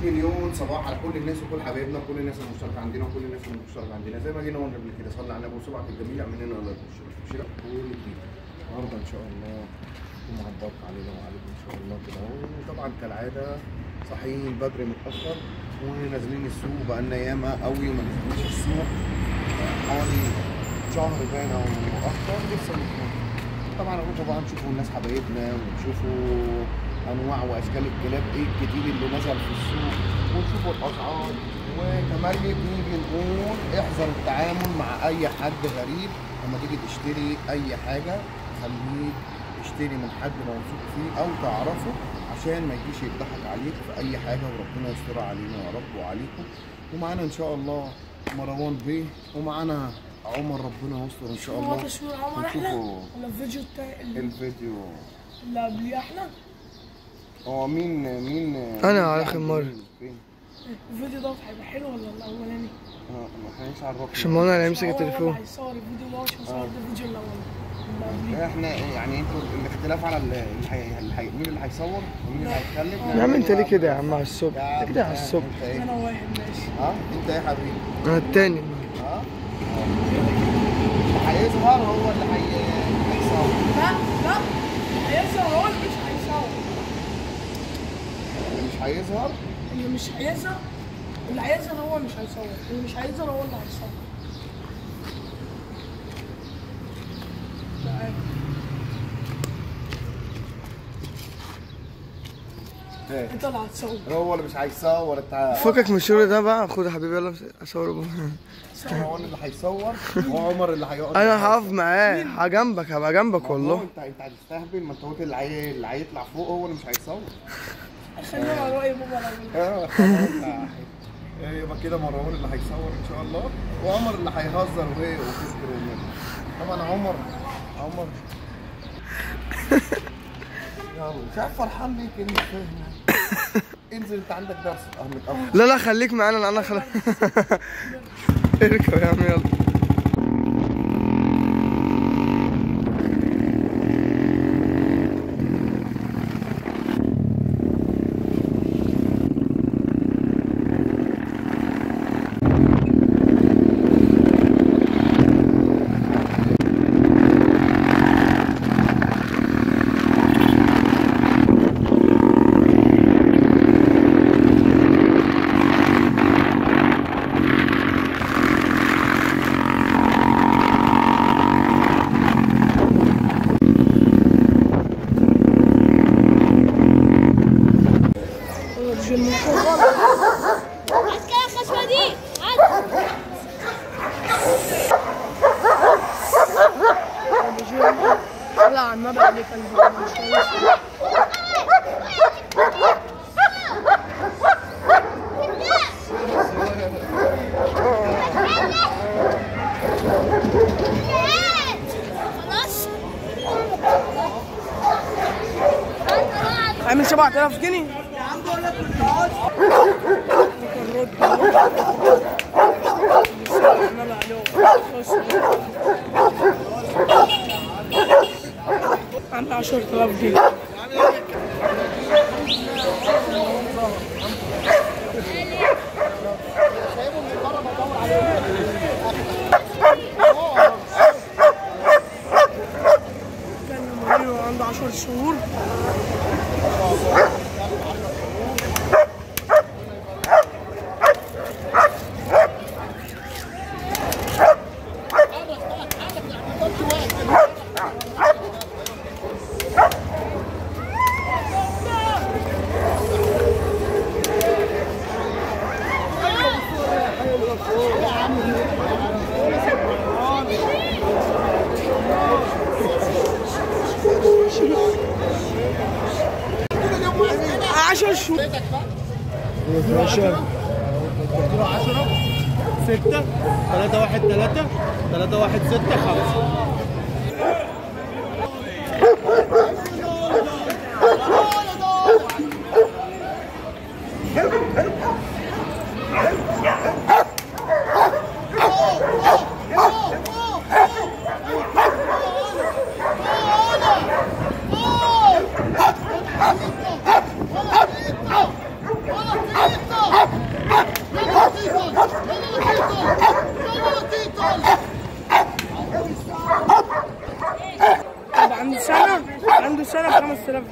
مليون صباح على كل الناس وكل حبايبنا وكل الناس المشتركه عندنا وكل الناس المشتركه عندنا زي ما جينا قلنا قبل كده صلي على النبي وصبعك الجميل اعمل لنا لايك وشير وشير كل جديد النهارده ان شاء الله يكون مع البركه علينا وعليكم ان شاء الله كده اهو وطبعا كالعاده صاحيين بدري متاخر ونازلين السوق بقالنا ياما قوي وما نزلناش السوق حوالي شهر باين او اكتر لسه مش- طبعا اقول طبعا نشوفوا الناس حبايبنا ونشوفوا انواع واشكال الكلاب ايه الجديد اللي نزل في السوق ونشوفوا الاسعار وتملي بنيجي نقول احذر التعامل مع اي حد غريب لما تيجي تشتري اي حاجه خليك تشتري من حد موثوق فيه او تعرفه عشان ما يجيش يضحك عليك في اي حاجه وربنا يستر علينا يا رب وعليكم ومعانا ان شاء الله مروان بيه ومعانا عمر ربنا يستر ان شاء هو الله تصوير عمر احلى ونشوفوا ولا الفيديو بتاع اللي الفيديو قبليه احلى هو مين مين أنا على آخر مرة. فين؟ الفيديو ده هيبقى حلو ولا الاولاني اه ما احنا مش عارفين عشان ما انا هيمسك هو هو التليفون اللي هيصور الفيديو ده مش هيصور ده الفيديو الاولاني اللي قبليه احنا يعني انتوا الاختلاف على اللي هي... اللي هي... مين اللي هيصور ومين اللي هيتكلم يا عم انت ليه كده يا عم على الصبح يا انت كده على عم الصبح انت ايه؟ انا واحد ماشي ها انت ايه يا حبيبي؟ انا التاني ها؟ اللي هيظهر هو اللي هي... هيصور لا لا هيظهر هو اللي مش هيصور اللي مش هيظهر اللي مش هيظهر اللي هيظهر هو اللي مش هيصور اللي مش هيظهر هو اللي هيصور تعال. ايه انت اللي هتصور هو اللي مش هيصور انت فكك من الشغل ده بقى خد يا حبيبي يلا اصور بقى. مروان اللي هيصور وعمر اللي هيقعد انا هقف معاه هجنبك هبقى جنبك ما هو والله انت انت هتستهبل ما انت قلت اللي هي- اللي هيطلع فوق هو اللي مش هيصور خلينا على رأي بابا الأول. اه خلاص يا- يبقى كده مروان اللي هيصور ان شاء الله وعمر اللي هيهزر وايه وفكر ومن طبعا عمر عمر يلا مش عارف فرحان ليه كده مش فاهم انزل انت عندك درس اه متأخر لا لا خليك معانا انا خلاص اركب يا عم يلا الجيم غلط. هات كده الخشبة دي هات الجيم لا على النبي عليك الفيديو مش كويس. خلاص عامل 7000 جنيه عامل 10000 جنيه كان مريض عنده 10 شهور عشر شهور ستة ثلاثة واحد ثلاثة ثلاثة واحد ستة خمسة ولا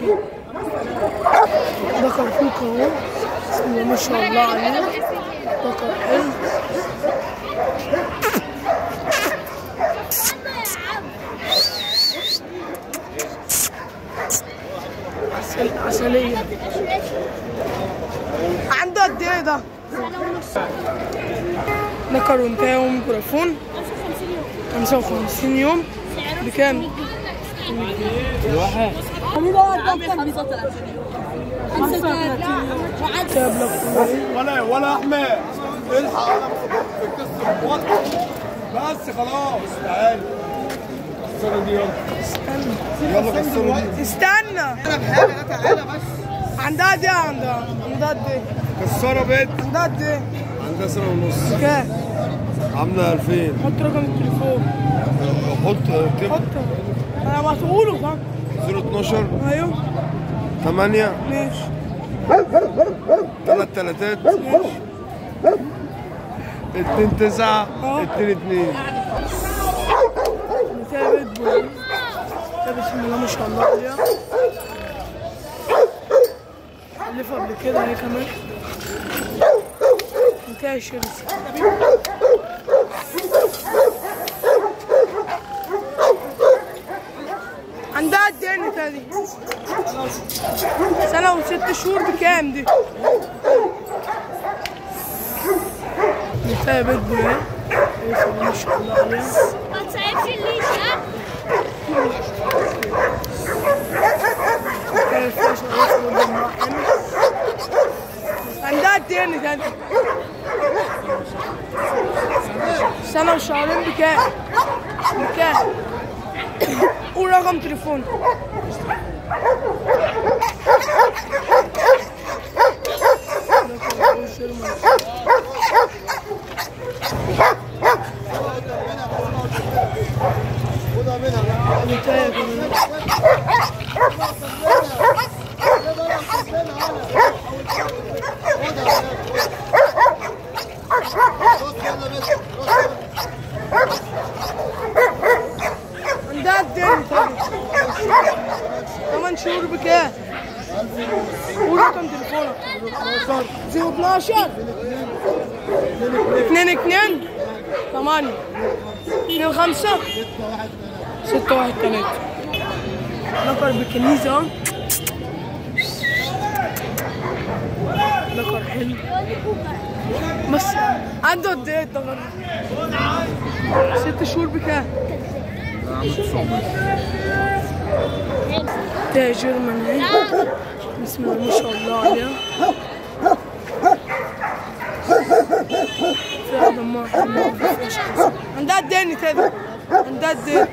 اتنين ده كركوك اهو بسم الله ما شاء الله عليه ذكر حلو عسل عسلية عنده قد ايه ده؟ ده كارونتايا وميكروفون 55 يوم بكام؟ جاب لك ولا ولا احمد الحق انا بكسر بس خلاص تعال كسروا دي يلا يلا كسروا دي استنى انا بحاجه لا تعالى بس عندها قد ايه عندها؟ عندها قد ايه؟ كسروا بيت عندها قد ايه؟ عندها سنه ونص كام؟ عامله 2000 حط رقم التليفون حط كده حط انا ما تقوله صح؟ 012 ايوه 8 ماشي ثلاث تلاتات 2 9 2 2 ثابت بول ده بسم الله ما شاء الله عليها ألف قبل كده هي كمان انتهى شرس عندها قد ايه النتاية دي؟ سنة وست شهور بكام دي؟ نتاية بيت بول بسم الله ما شاء الله عليها ما تصعبش الليش ها عندها قد ايه نتاية؟ سنة وشهرين بكام؟ بكام؟ قول رقم تليفون نتاية كمان عندها قد ايه نتاية؟ 8 شهور بكام؟ قول رقم تليفونك 012 2 2 8 2 5 6 1 3 نقر بالكنيزة اهو نقر حلو بس عنده قد ايه الدغر؟ ست شهور بكام؟ تاجر من هنا بسم الله ما شاء الله عليها فيها دمار عندها قد ايه نتابع؟ عندها قد ايه؟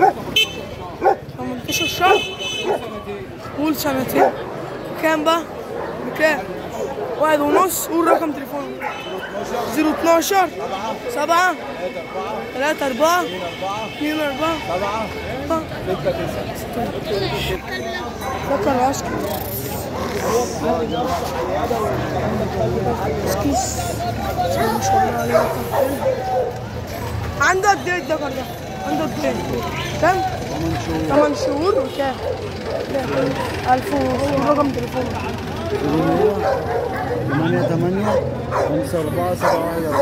18 شهر قول سنتين كام بقى؟ بكام؟ واحد ونص قول رقم تليفون 012 7 3 4 2 4 7 فكر عسكر كيس ما شاء الله عليه عنده قد ايه الدكر ده؟ عنده قد ايه؟ كم؟ 8 شهور وكام؟ 1000 ونص رقم تليفون 8 8 5 4 7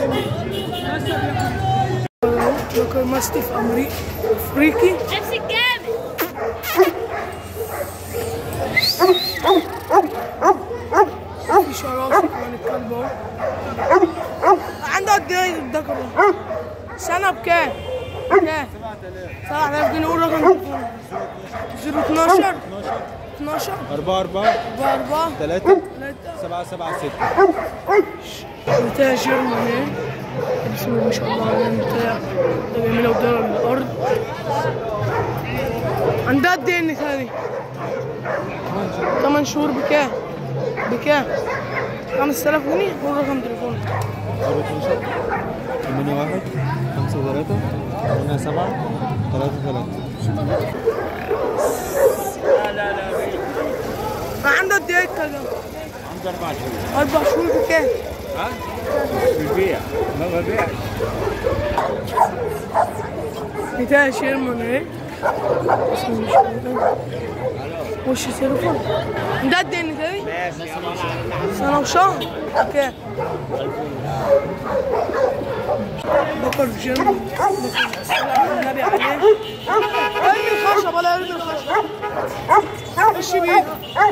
1 ذكر ماستيف امريكي افريقي نفس الجامد في شراسة كمان الكلب اهو عنده قد ايه الذكر ده؟ سنة بكام؟ بكام؟ 7000 جنيه قول رقم تليفون 012 12 4 4 4 4 3 3 7 7 6 بتاع جيرمان ايه بسم الله ما شاء الله عليه بتاع ده بيعملها قدام الارض عندها قد ايه النتاية دي؟ 8 شهور بكام؟ بكام؟ 5000 جنيه قول رقم تليفون 8 1 5 3 8 7 3 3 عنده قد ايه الكلب؟ عنده 4 شهور أربع شهور بكام؟ ها؟ بيبيع ما ببيع بتاع شيرمان ايه بسم الله ما شاء الله وش تليفون ده الدين تاني سنة وشهر اوكي بكر جيم النبي عليه ارمي الخشب ولا ارمي الخشب ايش بيه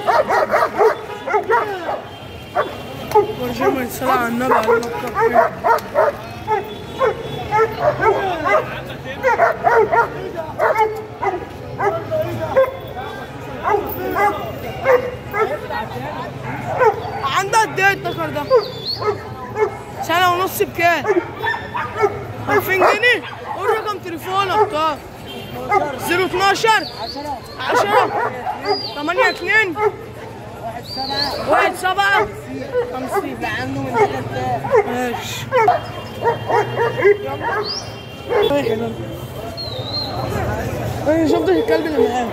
ورجيم الصلاة على النبي عليه الصلاة عندها قد ايه الدكر ده؟ سنة ونص بكام؟ 2000 جنيه؟ قول رقم تليفونك طب 012 10 8 2 واحد سبعة خمسين ماشي واحد انا شفت الكلب اللي معاه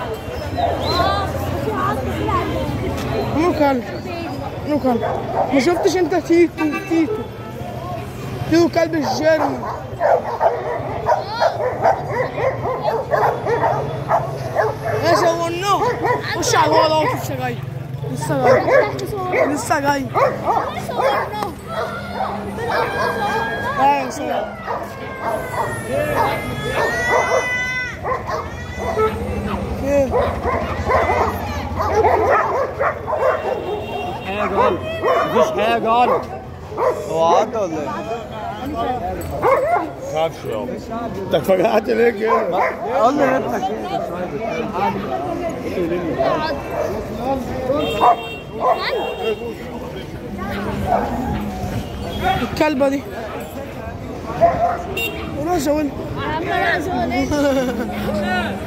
مو كلب مو كلب ما شفتش انت تيتو تيتو تيتو كلب الجيرمان يا صورناه وش على الوضع اهو لسه جاي لسه جاي لسه جاي ايوه صور ايه حاجة قال مفيش حاجة قال هو عدى ولا ايه؟ خافش يابا انت اتفاجئت ليه كده؟ قال لي انت الكلبة دي ولا زول عم انا زول